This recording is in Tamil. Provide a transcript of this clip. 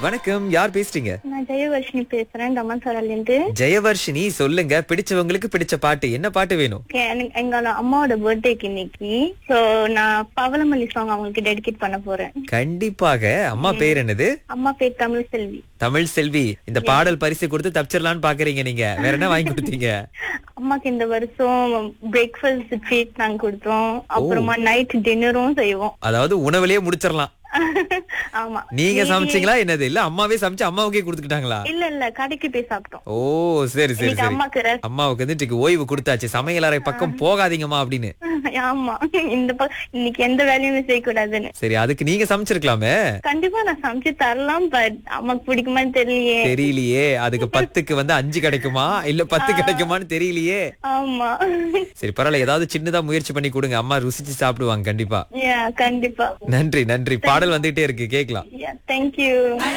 வணக்கம் யார் பேசுறீங்க நான் ஜெயவர்ஷினி பேசுறேன் தமன்சாரில இருந்து ஜெயவர்ஷினி சொல்லுங்க பிடிச்சவங்களுக்கு பிடிச்ச பாட்டு என்ன பாட்டு வேணும் Okay, எனக்கு- எங்களோட அம்மாவோட பர்த்டேக்கு இன்னைக்கு சோ நான் பவளமல்லி சாங் அவங்களுக்கு டெடிகேட் பண்ண போறேன் கண்டிப்பாக அம்மா பேர் என்னது அம்மா பேர் தமிழ் செல்வி தமிழ் செல்வி இந்த பாடல் பரிசு கொடுத்து தப்பிச்சிடலான்னு பாக்குறீங்க நீங்க வேற என்ன வாங்கி கொடுத்தீங்க அம்மாக்கு இந்த வருஷம் பிரேக்ஃபாஸ்ட் ட்ரீட் நாங்க கொடுத்தோம் அப்புறமா நைட் டின்னரும் செய்வோம் அதாவது உணவுலயே முடிச்சிடலாம் ஆமா நீங்க சமைச்சீங்களா என்னது இல்ல அம்மாவே சமைச்சு அம்மாவுக்கே கொடுத்துக்கிட்டாங்களா இல்ல இல்ல கடைக்கு போய் சாப்பிட்டோம் ஓ சரி சரி இன்னைக்கு சரி அம்மாக்கு rest. அம்மாவுக்கு வந்து இன்னைக்கு ஓய்வு கொடுத்தாச்சு சமையலறை பக்கம் போகாதீங்கம்மா அப்படின்னு ஆமா இந்த ப- இன்னைக்கு எந்த வேலையுமே செய்யக்கூடாதுன்னு சரி அதுக்கு நீங்க சமைச்சிருக்கலாமே கண்டிப்பா நான் சமைச்சு தரலாம் பட் அம்மாக்கு பிடிக்குமான்னு தெரியலையே தெரியலையே அதுக்கு பத்துக்கு வந்து அஞ்சு கிடைக்குமா இல்ல பத்து கிடைக்குமான்னு தெரியலையே ஆமா சரி பரவாயில்ல ஏதாவது சின்னதா முயற்சி பண்ணி கொடுங்க அம்மா ருசிச்சு சாப்பிடுவாங்க கண்டிப்பா Yeah, கண்டிப்பா நன்றி நன்றி பாடல் வந்துகிட்டே இருக்கு கேக்கலாம் Yeah, thank you